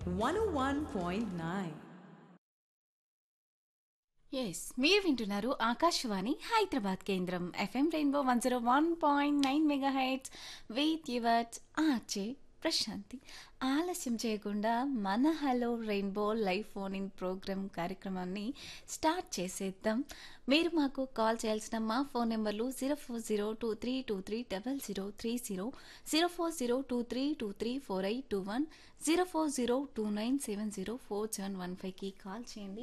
101.9. Yes మీరు వింటున్నారు ఆకాశవాణి హైదరాబాద్ కేంద్రం FM rainbow one zero one point nine mega hits with yours ఆర్చే ప్రశాంతి ఆలస్యం చేయకుండా మన hello rainbow live phone in program కార్యక్రమాన్ని స్టార్ట్ చేసేద్దాం మీరు మాకు కాల్ చేయాల్సిన మా ఫోన్ నెంబర్లు zero four zero two three two three double zero three zero zero four zero two three two three four eight two one zero four zero two nine seven zero four seven one ఫైవ్కి call చేయండి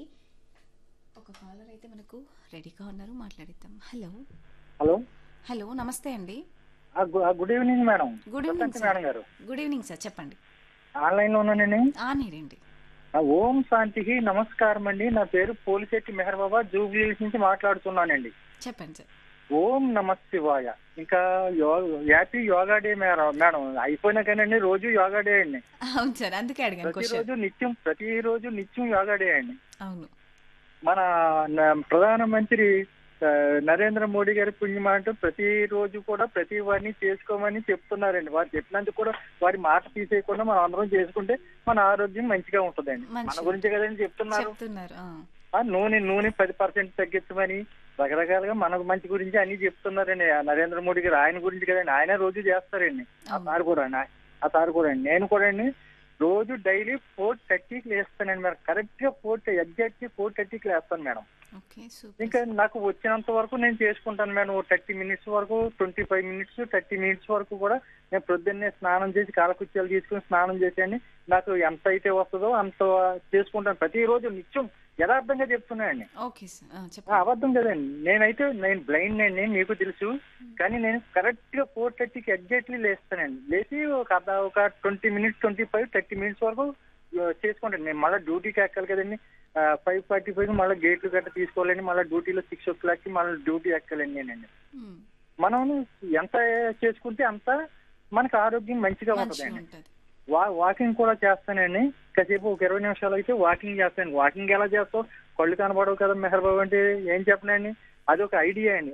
ఒక caller అయితే మనకు రెడీగా ఉన్నారు మాట్లాడిద్దాం hello hello hello నమస్తే అండి ఆ, గు- ఆ, good evening madam good evening Prashanti sir madam గారు గుడ్ ఈవినింగ్ సార్ చెప్పండి ఆన్లైన్ లో ఉన్నానండి ఆ నేనండి ఆ, ఓం శాంతికి నమస్కారం అండి నా పేరు పోలిశెట్టి మెహర్ బాబా జూబ్లీస్ నుంచి మాట్లాడుతున్నానండి చెప్పండి సార్ ఓం నమ శివాయ ఇంకా యో- happy yoga day madam madam అయిపోయినా కానీ రోజు యోగా డే అండి అవును సార్ అందుకే అడిగాను క్వశ్చన్ ప్రతిరోజు నిత్యం ప్రతిరోజు నిత్యం యోగా డే అండి అవును మన న- ప్రధానమంత్రి ఆ, నరేంద్ర మోడీ గారి పుణ్యం అంటూ ప్రతిరోజు కూడా ప్రతి వారిని చేసుకోమని చెప్తున్నారండి వారు చెప్పినందుకు కూడా వారి మాట తీసేయకుండా మనం అందరం చేసుకుంటే మన ఆరోగ్యం మంచిగా ఉంటుందండి మన మంచిది. గురించి కదండి చెప్తున్నారు చెప్తున్నారు ఆ. ఆ, నూనె నూనె పది పర్సెంట్ తగ్గించమని రకరకాలుగా మన మంచి గురించి అన్ని చెప్తున్నారండి ఆ నరేంద్ర మోడీ గారు ఆయన గురించి కదండి ఆయన రోజు చేస్తారండి ఆ అవును. సార్ కూడా అండి ఆ సార్ కూడా అండి నేను కూడా అండి రోజు డైలీ ఫోర్ థర్టీకి లేస్తానండి మేడం కరెక్ట్ గా ఫోర్ ఎగ్జాక్ట్ ఫోర్ థర్టీకి లేస్తాను మేడం ఓకే సూపర్ ఇంకా నాకు వచ్చినంత వరకు నేను చేసుకుంటాను మేడం థర్టీ మినిట్స్ వరకు twenty five minutes thirty minutes వరకు కూడా నేను ప్రొద్దున్నే స్నానం చేసి కాలకుత్యాలు తీసుకుని స్నానం చేసేయండి నాకు ఎంత అయితే వస్తుందో అంత చేసుకుంటాను ప్రతిరోజు నిత్యం యథార్థంగా చెప్తున్నానండి ఓకే సార్ ఆ, ఆ, చెప్పండి అబద్ధం కదండి నేనైతే నేను బ్లైండ్ అండి మీకు తెలుసు కానీ నేను కరెక్ట్ గా ఫోర్ థర్టీకి ఎగ్జాక్ట్లీ లేస్తానండి లేచి ఒక అర్ధ ఒక twenty minutes twenty five thirty minutes వరకు ఆ, చేసుకుంటాను నేను మళ్ళీ డ్యూటీకి ఎక్కాలి కదండి ఫైవ్ ఫార్టీ ఫైవ్ మళ్ళీ గేట్లు గట్ట తీసుకోవాలండి మళ్ళీ డ్యూటీలో సిక్స్ ఓ క్లాక్కి మళ్ళీ డ్యూటీ ఎక్కాలండి నేనండి మ్, మనం ఎంత చేసుకుంటే అంత మనకు ఆరోగ్యం మంచిగా మంచిగా ఉంటుందండి ఉంటుంది వా వాకింగ్ కూడా చేస్తానండి కాసేపు ఒక ఇరవై నిమిషాలు అయితే వాకింగ్ చేస్తాను వాకింగ్ ఎలా చేస్తావు కళ్ళు కనబడవు కదా మెహర్ బాబు అంటే ఏం చెప్పనండి అది ఒక ఐడియా అండి